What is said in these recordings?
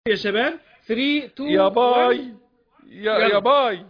يا شباب 3 2 يا باي يا يلا. يا باي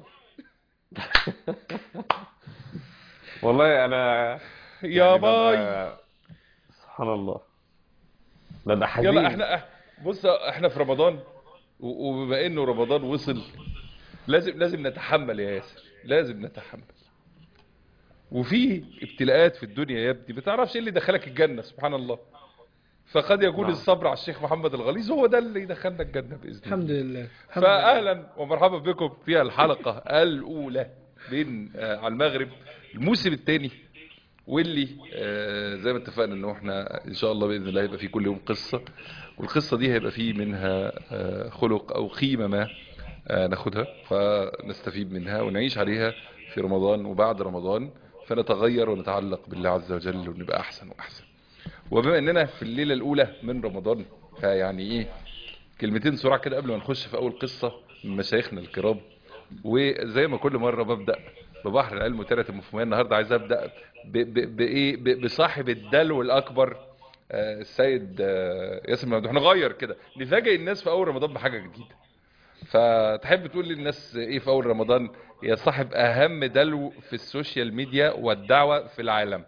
والله انا يا يعني باي ببقى- سبحان الله ببقى حزين يلا احنا بص احنا في رمضان و- وبما انه رمضان وصل لازم لازم نتحمل يا ياسر لازم نتحمل وفي ابتلاءات في الدنيا يا ابني ما تعرفش ايه اللي دخلك الجنة سبحان الله فقد يكون نعم. الصبر على الشيخ محمد الغليظ هو ده اللي يدخلنا الجنة بإذن الله الحمد لله الحمد لله. فاهلا ومرحبا بكم في الحلقة الاولى بين آه، على المغرب الموسم الثاني واللي آه، زي ما اتفقنا انه احنا ان شاء الله باذن الله هيبقى في كل يوم قصة والقصة دي هيبقى فيه منها آه، خلق او قيمة ما آه، ناخدها فنستفيد منها ونعيش عليها في رمضان وبعد رمضان فنتغير ونتعلق بالله عز وجل ونبقى احسن واحسن وبما اننا في الليلة الاولى من رمضان فيعني ايه كلمتين سرعة كده قبل ما نخش في أول قصة من مشايخنا الكرام وزي ما كل مرة ببدأ ببحر العلم وترة المفهومية النهاردة عايز أبدأ ب- ب- بإيه ب- بصاحب الدلو الأكبر آه، السيد آه، ياسر ممدوح نغير كده نفاجئ الناس في أول رمضان بحاجة جديدة فتحب تقول للناس إيه في أول رمضان يا صاحب أهم دلو في السوشيال ميديا والدعوة في العالم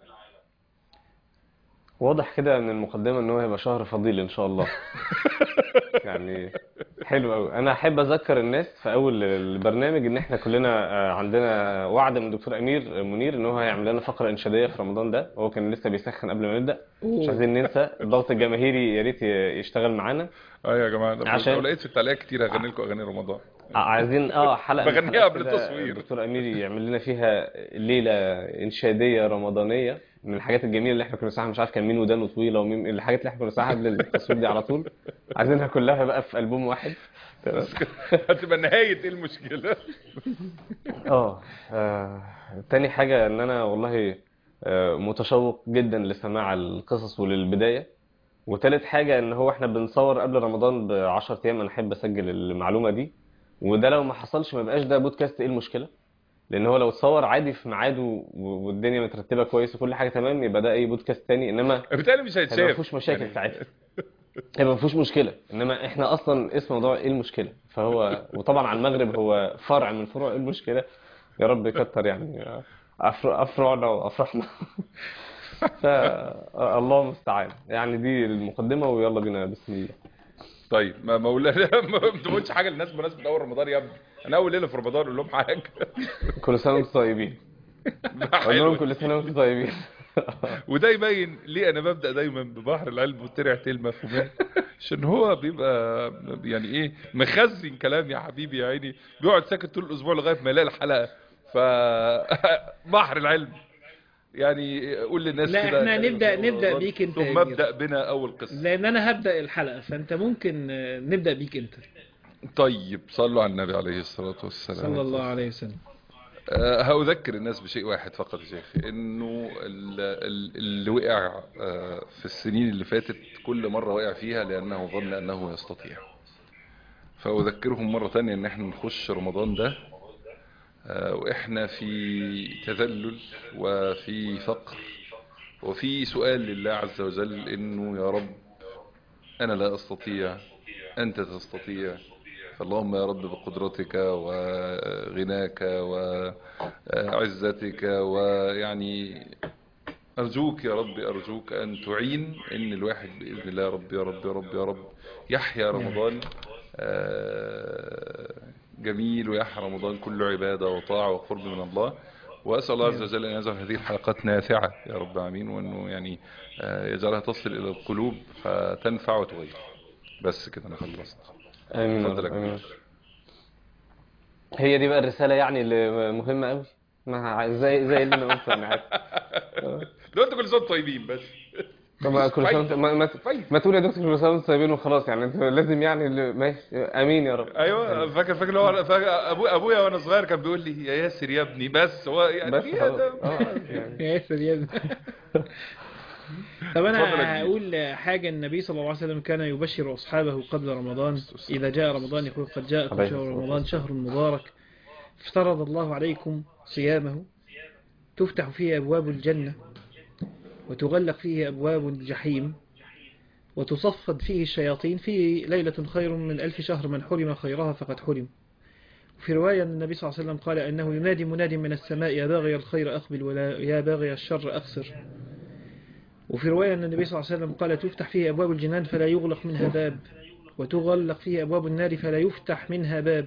واضح كده من المقدمة ان هو هيبقى شهر فضيل ان شاء الله يعني حلو قوي انا احب اذكر الناس في اول البرنامج ان احنا كلنا آه، عندنا وعد من الدكتور امير منير ان هو هيعمل لنا فقرة انشادية في رمضان ده هو كان لسه بيسخن قبل ما نبدأ مش أوه. عايزين ننسى الضغط الجماهيري يا ريت ي- يشتغل معانا اه يا جماعة عشان- عشان لقيت في التعليقات كتير أغني لكم أغاني رمضان ع- عايزين اه حلقة من بغنيها الحلقات قبل كده التصوير. الدكتور امير يعمل لنا فيها ليلة انشادية رمضانية من الحاجات الجميلة اللي احنا كنا بنسمعها مش عارف كان مين ودانه طويلة ومين الحاجات اللي احنا كنا بنسمعها قبل التصوير دي على طول عايزينها كلها بقى في ألبوم واحد هتبقى نهاية ايه المشكلة اه آه، تاني حاجة ان انا والله آه، متشوق جدا لسماع القصص وللبداية وتالت حاجة ان هو احنا بنصور قبل رمضان بعشر ايام انا احب اسجل المعلومة دي وده لو ما حصلش ما بقاش ده بودكاست ايه المشكلة لان هو لو اتصور عادي في ميعاده و- والدنيا مترتبة كويس وكل حاجة تمام يبقى ده اي بودكاست تاني انما بالتالي مش هيبقى ما هيتشاف فيهوش مشاكل يعني ساعتها هيبقى ما فيهوش مشكله انما احنا اصلا اسم موضوع ايه المشكله فهو وطبعا على المغرب هو فرع من فروع ايه المشكله يا رب يكتر يعني أفر- افرعنا وافرحنا فالله المستعان يعني دي المقدمه ويلا بينا بسم الله طيب ما مولانا ما تقولش حاجه للناس بمناسبه اول رمضان يا ابني انا اول ليله في رمضان اقول لهم حاجه كل سنه وانتم طيبين اقول لهم كل سنه وانتم طيبين وده يبين ليه انا ببدا دايما ببحر العلم والترع المفهومات عشان هو بيبقى يعني ايه مخزن كلام يا حبيبي يا عيني بيقعد ساكت طول الاسبوع لغايه ما يلاقي الحلقه ف بحر العلم يعني قول للناس لا، كده احنا نبدأ- نبدأ بيك انت يا ثم أمير. ابدا بنا اول قصه لان انا هبدأ الحلقة فانت ممكن آه، نبدأ بيك انت طيب صلوا على النبي عليه الصلاه والسلام صلى الله عليه وسلم أه هأذكر الناس بشيء واحد فقط يا شيخ انه ال- ال- اللي وقع أه، في السنين اللي فاتت كل مرة وقع فيها لانه ظن انه يستطيع فأذكرهم مرة تانية ان احنا نخش رمضان ده أه، واحنا في تذلل وفي فقر وفي سؤال لله عز وجل انه يا رب انا لا استطيع انت تستطيع فاللهم يا رب بقدرتك وغناك وعزتك ويعني أرجوك يا رب أرجوك أن تعين إن الواحد بإذن الله يا رب يا رب يا رب يا رب يحيا رمضان آه، جميل ويحيا رمضان كله عبادة وطاعة وقرب من الله وأسأل الله عز وجل أن يجعل هذه الحلقات نافعة يا رب آمين وأنه يعني آه، يجعلها تصل إلى القلوب فتنفع وتغير بس كده أنا خلصت امين يا اتفضل رب يا امين كبير. هي دي بقى الرساله يعني اللي مهمه قوي ما زي زي اللي انا قلته انا عارف لو انتوا كل سنه طيبين بس طب كل سنه وأنت- ما, ما, كويس. ما تقول يا دكتور كل سنه وانتم طيبين وخلاص يعني انت لازم يعني اللي- ماشي امين يا رب ايوه فاكر فاكر اللي هو فاكر أبو ابويا وانا صغير كان بيقول لي يا ياسر يا ابني بس هو يعني بس إيه خلاص. ده؟ اه يعني يا ياسر يا ابني. طب اتفضل يا انا كبير. هقول حاجة النبي صلى الله عليه وسلم كان يبشر اصحابه قبل رمضان اذا جاء رمضان يقول قد جاءكم عليه شهر الصلاة رمضان شهر مبارك افترض الله عليكم صيامه تفتح فيه ابواب الجنة وتغلق فيه ابواب الجحيم وتصفد فيه الشياطين فيه ليلة خير من ألف شهر من حرم خيرها فقد حرم في رواية أن النبي صلى الله عليه وسلم قال أنه ينادي مناد من السماء يا باغي الخير أقبل ولا يا باغي الشر أقصر وفي رواية أن النبي صلى الله عليه وسلم قال تفتح فيه أبواب الجنان فلا يغلق منها باب وتغلق فيه أبواب النار فلا يفتح منها باب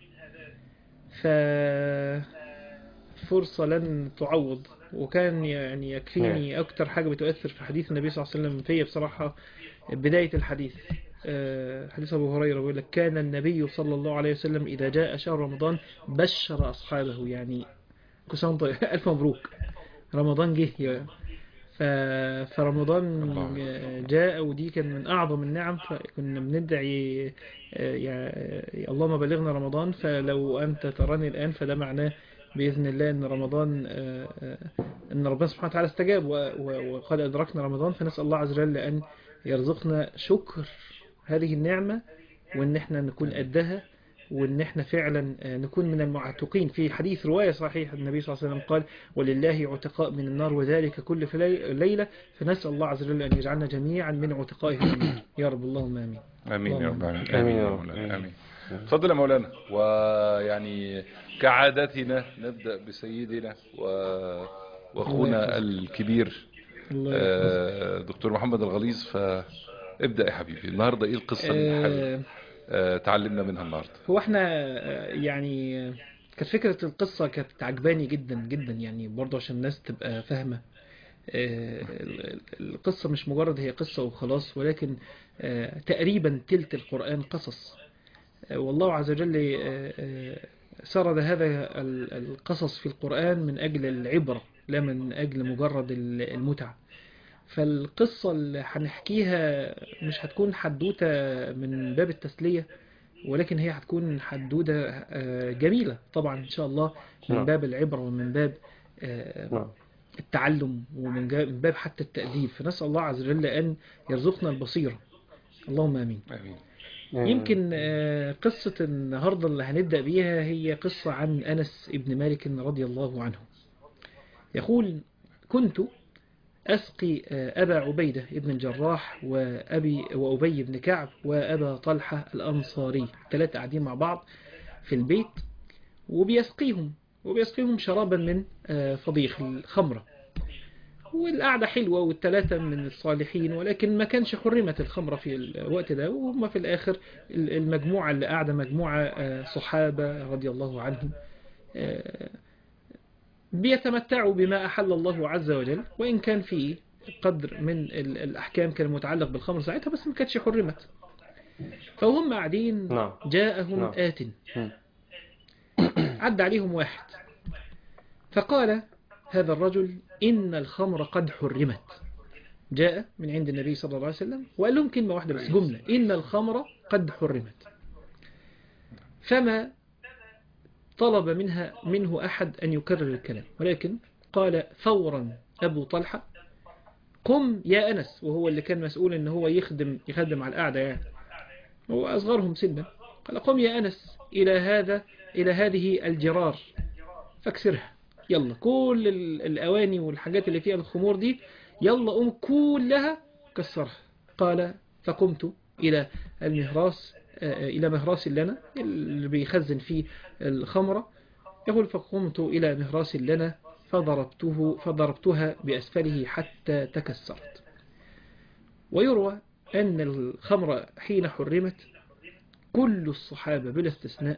ففرصة لن تعوض وكان يعني يكفيني أكتر حاجة بتؤثر في حديث النبي صلى الله عليه وسلم فيا بصراحة بداية الحديث آه، حديث أبو هريرة بيقول لك كان النبي صلى الله عليه وسلم إذا جاء شهر رمضان بشر أصحابه يعني كسان طيب ألف مبروك رمضان جه يا- ف... فرمضان الله. جاء ودي كان من أعظم النعم فكنا بندعي آه، يا اللهم بلغنا رمضان فلو أنت تراني الآن فده معناه بإذن الله أن رمضان آه، آه، أن ربنا سبحانه وتعالى استجاب و- و- وقد أدركنا رمضان فنسأل الله عز وجل أن يرزقنا شكر هذه النعمة وأن احنا نكون قدها وأن احنا فعلا آه، نكون من المعتقين في حديث رواية صحيح النبي صلى الله عليه وسلم قال ولله عتقاء من النار وذلك كل في لي- ليلة فنسأل الله عز وجل أن يجعلنا جميعا من عتقائه من النار يا رب اللهم آمين امين يا رب العالمين آمين يا يا رب. مولانا امين اتفضل يا مولانا ويعني كعادتنا نبدا بسيدنا و... واخونا الكبير الله آه، دكتور محمد الغليظ فابدا يا حبيبي النهارده ايه القصه اللي حابب آه، آه، تعلمنا منها النهارده هو احنا آه، يعني آه، كانت فكرة القصة كانت عجباني جدا جدا يعني برضه عشان الناس تبقى فاهمة آه، ال- ال- القصة مش مجرد هي قصة وخلاص ولكن آه، تقريبا تلت القرآن قصص آه، والله عز وجل آه، آه، سرد هذا ال- القصص في القرآن من أجل العبرة لا من أجل مجرد ال- المتعة فالقصة اللي هنحكيها مش هتكون حدوتة من باب التسلية ولكن هي هتكون حدودة آه، جميلة طبعا إن شاء الله من نعم. باب العبرة ومن باب آه، نعم التعلم ومن جا- من باب حتى التأديب فنسأل الله عز وجل أن يرزقنا البصيرة اللهم آمين امين يمكن آه، قصة النهاردة اللي هنبدأ بيها هي قصة عن أنس ابن مالك رضي الله عنه يقول كنت أسقي آه، أبا عبيدة ابن الجراح وأبي وأبي بن كعب وأبا طلحة الأنصاري ثلاثة قاعدين مع بعض في البيت وبيسقيهم وبيسقيهم شرابا من آه، فضيخ الخمرة والقعدة حلوة والثلاثة من الصالحين ولكن ما كانش حرمت الخمرة في الوقت ده وهم في الآخر المجموعة اللي قاعدة مجموعة آه، صحابة رضي الله عنهم آه، بيتمتعوا بما أحل الله عز وجل وإن كان في قدر من ال- الأحكام كان متعلق بالخمر ساعتها بس ما كانتش حرمت فهم قاعدين نعم. جاءهم نعم. آت مم. عد عليهم واحد فقال هذا الرجل إن الخمر قد حرمت جاء من عند النبي صلى الله عليه وسلم وقال لهم كلمة واحدة بس جملة إن الخمر قد حرمت فما طلب منها منه أحد أن يكرر الكلام ولكن قال فورا أبو طلحة قم يا أنس وهو اللي كان مسؤول أن هو يخدم يخدم على القعدة يعني هو أصغرهم سنا قال قم يا أنس إلى هذا إلى هذه الجرار فاكسرها يلا كل ال- الأواني والحاجات اللي فيها الخمور دي يلا قوم كلها كسرها قال فقمت إلى المهراس آه، إلى مهراس لنا اللي بيخزن فيه الخمرة يقول فقمت إلى مهراس لنا فضربته فضربتها بأسفله حتى تكسرت ويروى أن الخمر حين حرمت كل الصحابة بلا استثناء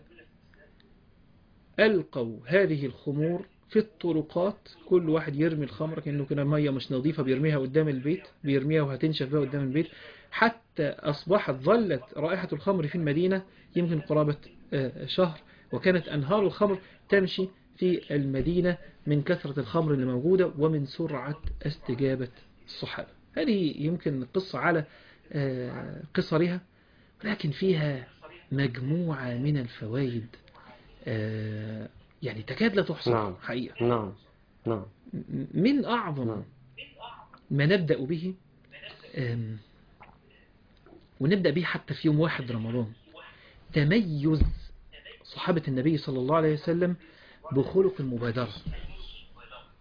ألقوا هذه الخمور في الطرقات كل واحد يرمي الخمر كأنه كده مية مش نظيفة بيرميها قدام البيت بيرميها وهتنشف بها قدام البيت حتى أصبحت ظلت رائحة الخمر في المدينة يمكن قرابة آه، شهر وكانت أنهار الخمر تمشي في المدينة من كثرة الخمر اللي موجودة ومن سرعة استجابة الصحابة هذه يمكن قصة على آه، قصرها ولكن فيها مجموعة من الفوائد آه، يعني تكاد لا تحصى نعم. حقيقة نعم نعم م- من أعظم نعم. ما نبدأ به آم، ونبدأ به حتى في يوم واحد رمضان تميز صحابة النبي صلى الله عليه وسلم بخلق المبادرة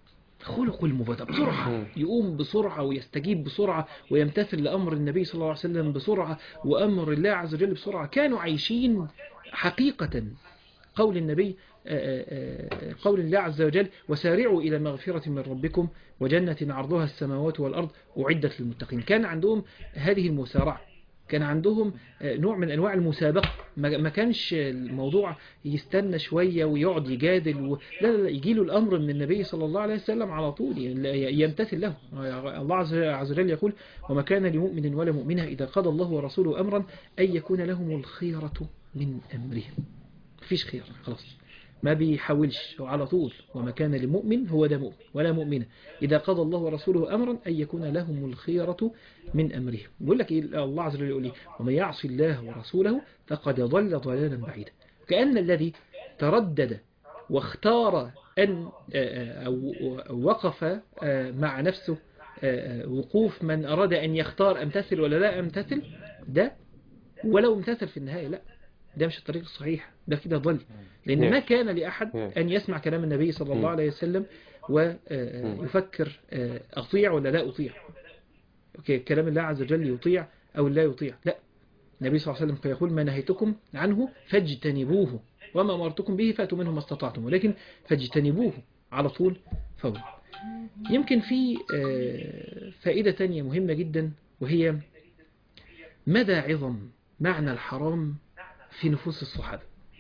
خلق المبادرة بسرعة مم. يقوم بسرعة ويستجيب بسرعة ويمتثل لأمر النبي صلى الله عليه وسلم بسرعة وأمر الله عز وجل بسرعة كانوا عايشين حقيقة قول النبي آه، آه، آه، قول الله عز وجل وسارعوا إلى مغفرة من ربكم وجنة عرضها السماوات والأرض أعدت للمتقين كان عندهم هذه المسارعة كان عندهم آه، نوع من أنواع المسابقة ما ما كانش الموضوع يستنى شوية ويقعد يجادل و... لا لا لا يجي له الأمر من النبي صلى الله عليه وسلم على طول يعني يمتثل له الله عز عز وجل يقول وما كان لمؤمن ولا مؤمنة إذا قضى الله ورسوله أمرا أن يكون لهم الخيرة من أمرهم مفيش خير خلاص ما بيحاولش هو على طول وما كان لمؤمن هو ده مؤمن ولا مؤمنة إذا قضى الله ورسوله أمرا أن يكون لهم الخيرة من أمرهم بيقول لك إيه الله عز وجل يقول إيه ومن يعصي الله ورسوله فقد ضل ضلالا بعيدا كأن الذي تردد واختار أن آه، أو أو وقف آه، مع نفسه آه، آه، وقوف من أراد أن يختار أمتثل ولا لا أمتثل ده ولو امتثل في النهاية لا ده مش الطريق الصحيح ده كده ضل لأن ما كان لأحد أن يسمع كلام النبي صلى الله عليه وسلم ويفكر أطيع ولا لا أطيع أوكي كلام الله عز وجل يطيع أو لا يطيع لا النبي صلى الله عليه وسلم يقول ما نهيتكم عنه فاجتنبوه وما أمرتكم به فأتوا منه ما استطعتم ولكن فاجتنبوه على طول فورا يمكن في آه، فائدة تانية مهمة جدا وهي مدى عظم معنى الحرام في نفوس الصحابة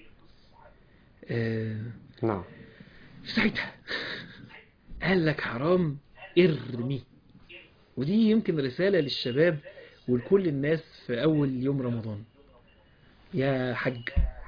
آه، نعم في ساعتها قال لك حرام ارمي ودي يمكن رسالة للشباب ولكل الناس في أول يوم رمضان يا حج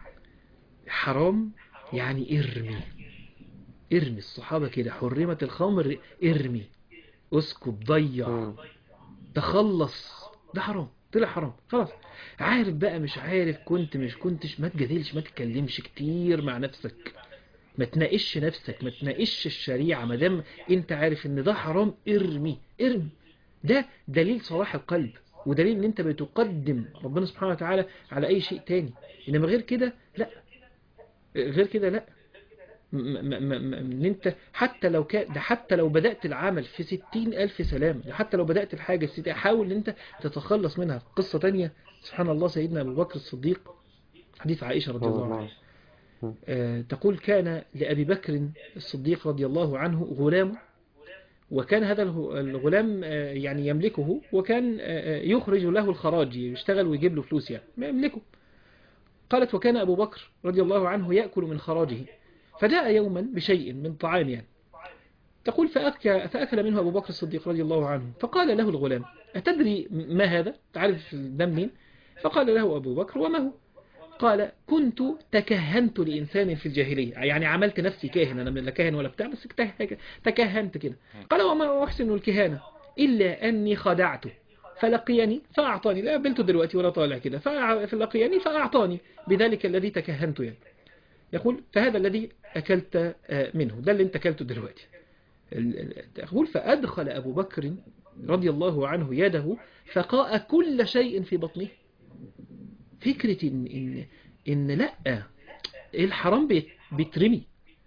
حرام يعني ارمي ارمي الصحابة كده حرمت الخمر ارمي اسكت ضيع مم. تخلص ده حرام طلع حرام خلاص عارف بقى مش عارف كنت مش كنتش ما تجادلش ما تتكلمش كتير مع نفسك ما تناقش نفسك ما تناقش الشريعة ما دام انت عارف ان ده حرام ارمي ارمي ده دليل صلاح القلب ودليل ان انت بتقدم ربنا سبحانه وتعالى على اي شيء تاني انما غير كده لا غير كده لا م- م- م- م- ان انت حتى لو كان ده حتى لو بدأت العمل في ستين ألف سلام حتى لو بدأت الحاجة الستين حاول ان انت تتخلص منها قصة تانية سبحان الله سيدنا أبو بكر الصديق حديث عائشة رضي الله عنها الله. آه، تقول كان لأبي بكر الصديق رضي الله عنه غلام وكان هذا الغ- الغلام آه، يعني يملكه وكان آه، آه، يخرج له الخراج يشتغل ويجيب له فلوس يعني ما يملكه قالت وكان أبو بكر رضي الله عنه يأكل من خراجه فجاء يوما بشيء من طعام يعني تقول فأكل, فأكل منه أبو بكر الصديق رضي الله عنه فقال له الغلام أتدري ما هذا تعرف ده منين فقال له أبو بكر وما هو قال كنت تكهنت لإنسان في الجاهلية يعني عملت نفسي كاهن أنا لا كاهن ولا بتاع بس تك- تكهنت كده قال وما أحسن الكهانة إلا أني خدعته فلقيني فأعطاني لا قابلته دلوقتي ولا طالع كده فأع- فلقيني فأعطاني بذلك الذي تكهنت يعني يقول فهذا الذي أكلت آه، منه ده اللي انت أكلته دلوقتي ال- ال- يقول فأدخل أبو بكر رضي الله عنه يده فقاء كل شيء في بطنه فكرة إن, إن, إن لأ الحرام بيت- بيترمي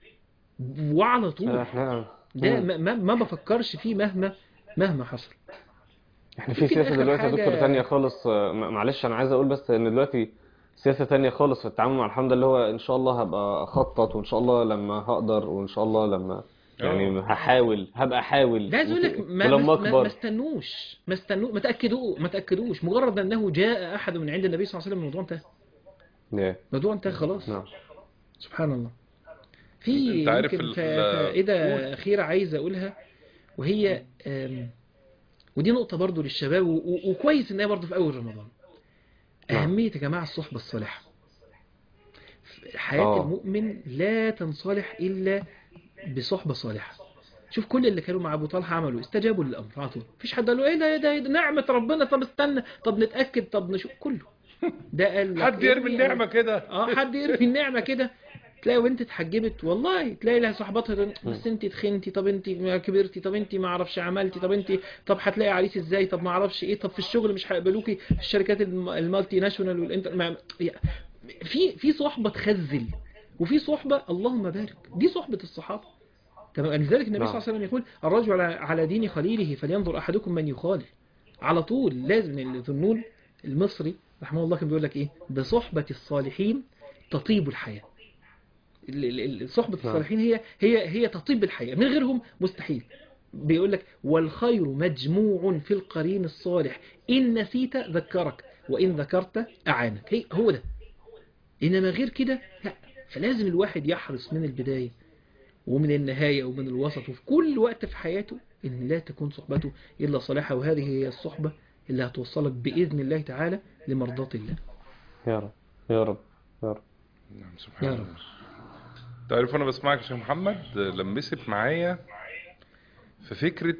وعلى طول احنا ده مم. ما, ما- ما بفكرش فيه مهما مهما حصل احنا في يمكن سياسة آخر دلوقتي يا دكتور حاجة- تانية خالص آه، م- معلش انا عايز اقول بس ان دلوقتي سياسة تانية خالص في التعامل مع الحمد لله هو ان شاء الله هبقى اخطط وان شاء الله لما هقدر وان شاء الله لما يعني هحاول هبقى احاول ده عايز اقول لك ما, ولما ما, ما, ما اكبر استنوش ما استنوا ما تاكدوا ما تاكدوش مجرد انه جاء احد من عند النبي صلى الله عليه وسلم الموضوع انتهى Yeah. الموضوع انتهى خلاص نعم سبحان الله في انت عارف يمكن ال- فا- ال- فائدة أخيرة عايز أقولها وهي آم، ودي نقطة برضو للشباب و- و- وكويس إن هي برضو في أول رمضان نعم. أهمية يا جماعة الصحبة الصالحة حياة آه. المؤمن لا تنصلح إلا بصحبة صالحة شوف كل اللي كانوا مع أبو طلحة عملوا استجابوا للأمر على طول مفيش حد قال له إيه ده إيه ده, إيه ده نعمة ربنا طب استنى طب نتأكد طب نشوف كله ده قال لك حد يرمي ارمي النعمة كده اه حد يرمي النعمة كده تلاقي بنت اتحجبت والله تلاقي لها صاحبتها تقول بس انت تخنتي طب انت ما كبرتي طب انت ما اعرفش عملتي طب انت طب هتلاقي عريس ازاي طب ما اعرفش ايه طب في الشغل مش هيقبلوكي في الشركات الم- المالتي ناشونال والانتر ما في في صحبة تخزل وفي صحبة اللهم بارك دي صحبة الصحابة تمام لذلك النبي نعم. صلى الله عليه وسلم يقول الرجل على- على دين خليله فلينظر احدكم من يخالل على طول لازم الذنون المصري رحمه الله كان بيقول لك ايه بصحبة الصالحين تطيب الحياة ال- ال- ال- صحبة نعم. الصالحين هي هي هي تطيب الحياة من غيرهم مستحيل بيقول لك والخير مجموع في القرين الصالح إن نسيت ذكرك وإن ذكرت أعانك هي هو ده إنما غير كده لا فلازم الواحد يحرص من البداية ومن النهاية ومن الوسط وفي كل وقت في حياته إن لا تكون صحبته إلا صالحة وهذه هي الصحبة اللي هتوصلك بإذن الله تعالى لمرضاة الله يا رب يا رب يا رب نعم يا سبحان رب. الله تعرف انا بسمعك يا شيخ محمد لمست معايا في فكرة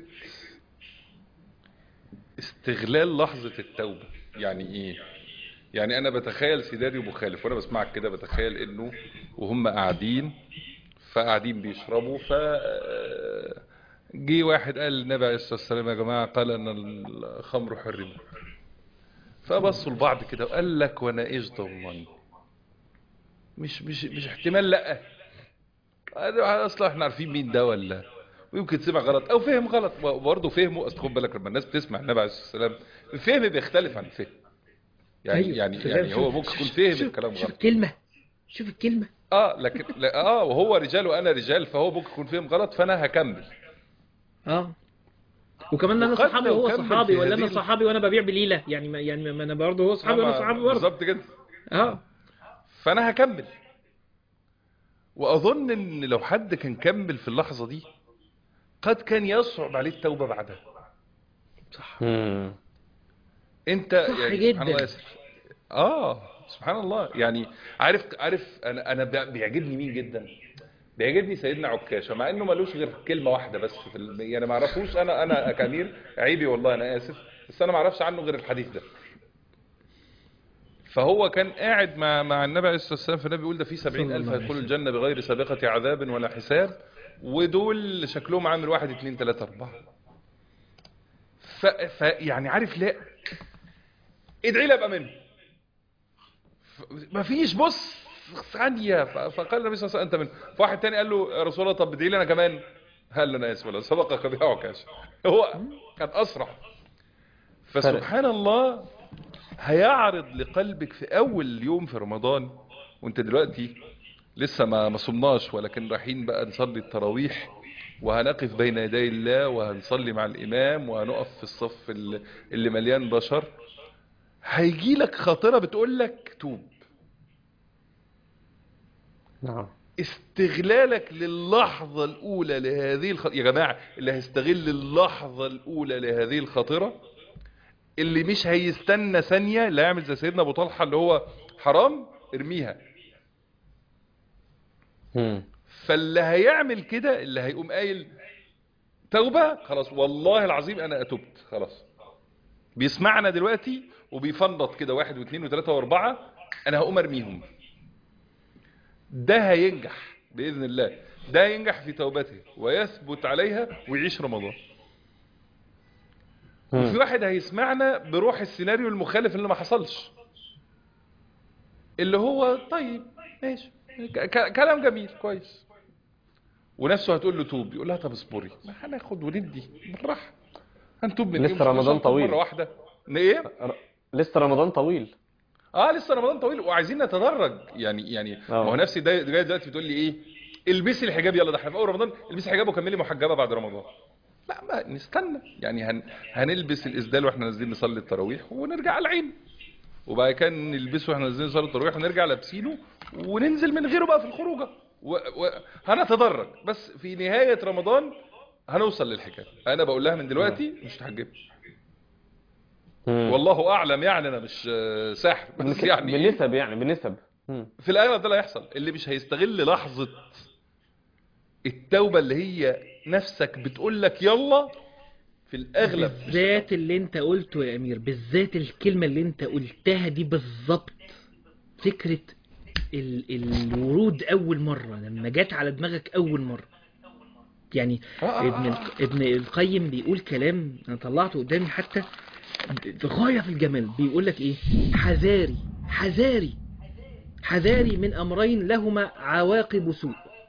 استغلال لحظة التوبة يعني ايه يعني انا بتخيل سيناريو مخالف وانا بسمعك كده بتخيل انه وهم قاعدين فقاعدين بيشربوا ف جه واحد قال للنبي عليه الصلاة والسلام يا جماعة قال ان الخمر حرم فبصوا لبعض كده وقال لك وانا ايش ضمني مش مش مش احتمال لا أنا- اصلا احنا عارفين مين ده ولا ويمكن سمع غلط او فهم غلط وبرضه فهمه اصل خد بالك لما الناس بتسمع النبي عليه الصلاه والسلام الفهم بيختلف عن الفهم يعني أيوة. يعني فاهم؟ يعني هو شوف- ممكن يكون شوف- فهم شوف- الكلام شوف غلط الكلمة شوف الكلمة اه لكن لا اه وهو رجال وانا رجال فهو ممكن يكون فهم غلط فانا هكمل اه وكمان انا وقد صحابي لو وهو كمل صحابي في ولا انا هذه ال- صحابي وانا ببيع بليله يعني ما يعني ما انا برضه هو صحابي وانا أما صحابي برضه بالظبط كده اه فانا هكمل واظن ان لو حد كان كمل في اللحظه دي قد كان يصعب عليه التوبه بعدها صح مم. انت صح يعني جداً. سبحان الله ياسر اه سبحان الله يعني عارف عارف انا انا بي- بيعجبني مين جدا بيعجبني سيدنا عكاشه مع انه ملوش غير كلمه واحده بس في ال... يعني ما اعرفوش انا انا كامير عيبي والله انا اسف بس انا ما اعرفش عنه غير الحديث ده فهو كان قاعد مع مع النبي عليه الصلاه والسلام فالنبي بيقول ده في سبعين صلى ألف الله عليه هيدخلوا وسلم. الجنة بغير سابقة عذاب ولا حساب ودول شكلهم عامل واحد اتنين تلاتة أربعة ف... ف... يعني عارف لا ادعي لي ابقى منه ف... مفيش بص ثانية ف... فقال النبي صلى الله عليه وسلم انت منه فواحد تاني قال له يا رسول الله طب ادعي لي انا كمان قال له انا اسف ولا سبقك بها عكاش هو كان اسرع فسبحان الله هيعرض لقلبك في اول يوم في رمضان وانت دلوقتي لسه ما ما صمناش ولكن رايحين بقى نصلي التراويح وهنقف بين يدي الله وهنصلي مع الامام وهنقف في الصف اللي اللي مليان بشر هيجي لك خاطره بتقول لك توب نعم استغلالك للحظة الأولى لهذه الخ... يا جماعة اللي هيستغل اللحظة الأولى لهذه الخاطرة اللي مش هيستنى ثانية لا يعمل زي سيدنا أبو طلحة اللي هو حرام ارميها مم. فاللي هيعمل كده اللي هيقوم قايل توبة خلاص والله العظيم أنا أتوبت خلاص بيسمعنا دلوقتي وبيفنط كده واحد واثنين وثلاثة واربعة أنا هقوم أرميهم ده هينجح بإذن الله ده ينجح في توبته ويثبت عليها ويعيش رمضان وفي مم. واحد هيسمعنا بروح السيناريو المخالف اللي ما حصلش اللي هو طيب ماشي ك- ك- كلام جميل كويس ونفسه هتقول له توب يقول لها طب اصبري ما هناخد وندي بالراحه هنتوب من لسه إيه؟ مش رمضان هنتوب طويل. مره واحده إن ايه ر- لسه رمضان طويل اه لسه رمضان طويل وعايزين نتدرج يعني يعني ما آه. هو نفسي ده جاي دلوقتي بتقول لي ايه البسي الحجاب يلا ده احنا في اول رمضان البسي حجاب وكملي محجبه بعد رمضان لا ما نستنى يعني هن هنلبس الاسدال واحنا نازلين نصلي التراويح ونرجع على العين وبعد كده نلبسه واحنا نازلين نصلي التراويح ونرجع لابسينه وننزل من غيره بقى في الخروجه و... و... هنتدرج بس في نهايه رمضان هنوصل للحجاب انا بقول لها من دلوقتي مش تحجبي مم. والله اعلم يعني انا مش آه، ساحر بس بنك- يعني إيه؟ بنسب يعني بنسب مم. في الاغلب ده اللي هيحصل اللي مش هيستغل لحظة التوبة اللي هي نفسك بتقول لك يلا في الاغلب مش بالذات اللي انت قلته يا امير بالذات الكلمة اللي انت قلتها دي بالظبط فكرة ال الورود اول مرة لما جت على دماغك اول مرة يعني آه، آه، ابن آه. ال- ابن القيم بيقول كلام انا طلعته قدامي حتى ب- غاية في الجمال بيقول لك ايه حذاري حذاري حذاري من امرين لهما عواقب سوء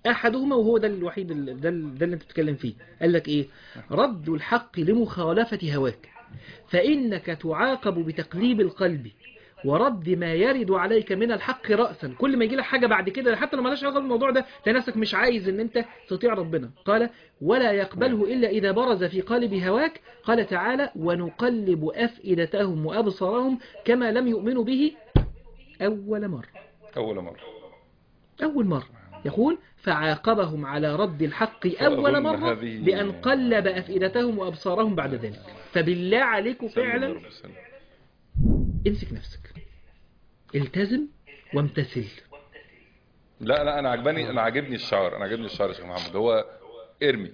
أحدهما وهو ده الوحيد ال- ده, ال- ده اللي أنت بتتكلم فيه قال لك إيه رد الحق لمخالفة هواك فإنك تعاقب بتقليب القلب ورد ما يرد عليك من الحق رأسا كل ما يجي لك حاجة بعد كده حتى لو مالهاش علاقة بالموضوع ده تلاقي نفسك مش عايز ان انت تطيع ربنا قال ولا يقبله إلا إذا برز في قالب هواك قال تعالى ونقلب أفئدتهم وأبصارهم كما لم يؤمنوا به أول مرة أول مرة أول مرة يقول فعاقبهم على رد الحق أول فأظن مرة هذه- بأن قلب أفئدتهم وأبصارهم بعد ذلك فبالله عليكم سلم يا فعلا رب، سلم. امسك نفسك التزم وامتثل لا لا انا عجباني انا عاجبني الشعار انا عاجبني الشعار يا شيخ محمد هو ارمي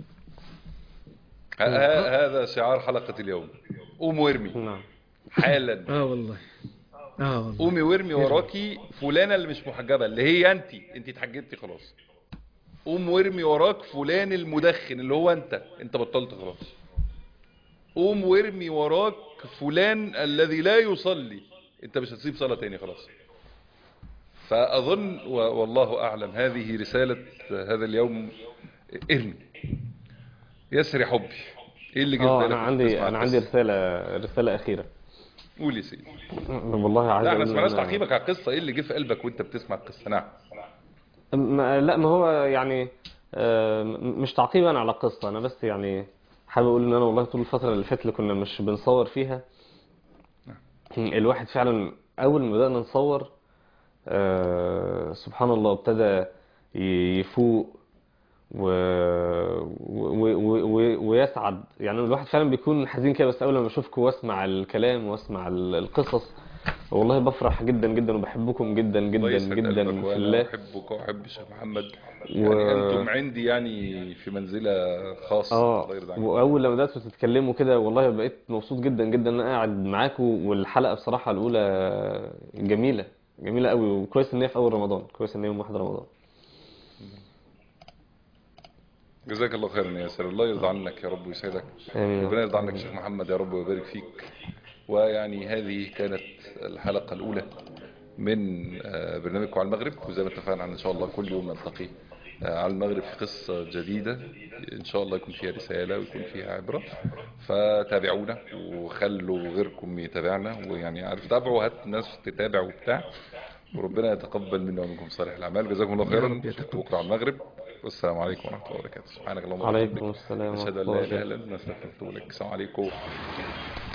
ه- ه- هذا شعار حلقة اليوم قوم وارمي نعم حالا اه والله اه والله قومي وارمي وراكي فلانة اللي مش محجبة اللي هي انت انت اتحجبتي خلاص قوم وارمي وراك فلان المدخن اللي هو انت انت بطلت خلاص قوم وارمي وراك فلان الذي لا يصلي انت مش هتسيب صلاة تاني خلاص فأظن و- والله أعلم هذه رسالة هذا اليوم ارمي يسري حبي ايه اللي جه في اه بالك انا وانت عندي بتسمع انا عندي القصة؟ رسالة رسالة أخيرة قول يا سيدي والله عايز لا احنا أقول سمعناش إن- تعقيبك على القصة ايه اللي جه في قلبك وانت بتسمع القصة نعم ما لا ما هو يعني آه، م- مش تعقيبا على القصة أنا بس يعني حابب أقول إن أنا والله طول الفترة اللي فاتت اللي كنا مش بنصور فيها الواحد فعلا أول ما بدأنا نصور آه، سبحان الله ابتدى ي- يفوق و... و... و... و... ويسعد يعني الواحد فعلا بيكون حزين كده بس أول ما بشوفكم واسمع الكلام واسمع ال- القصص والله بفرح جدا جدا وبحبكم جدا الله جدا يسعد جدا قلبك في وانا الله احبك واحب الشيخ محمد و- يعني انتم عندي يعني في منزلة خاصة اه الله يرضى عنك واول لما بداتوا تتكلموا كده والله بقيت مبسوط جدا جدا ان انا قاعد معاكم والحلقه بصراحه الاولى جميله جميله قوي وكويس ان هي في اول رمضان كويس ان هي يوم 1 رمضان جزاك الله خيرا يا ياسر الله يرضى عنك يا رب ويسعدك آمين. ربنا يرضى عنك يا شيخ محمد يا رب ويبارك فيك ويعني هذه كانت الحلقة الأولى من آه، برنامجكم على المغرب وزي ما اتفقنا ان شاء الله كل يوم نلتقي آه، على المغرب في قصة جديدة ان شاء الله يكون فيها رسالة ويكون فيها عبرة فتابعونا وخلوا غيركم يتابعنا ويعني عارف تابعوا هات الناس تتابع وبتاع وربنا يتقبل منا ومنكم صالح الاعمال جزاكم الله خيرا رب يتقبل. نشوفكم بكره على المغرب والسلام عليكم ورحمه الله وبركاته سبحانك اللهم عليكم وبحمدك السلام نشهد ورحمة ان لا الله اله الا انت نستغفرك ونتوب اليك السلام عليكم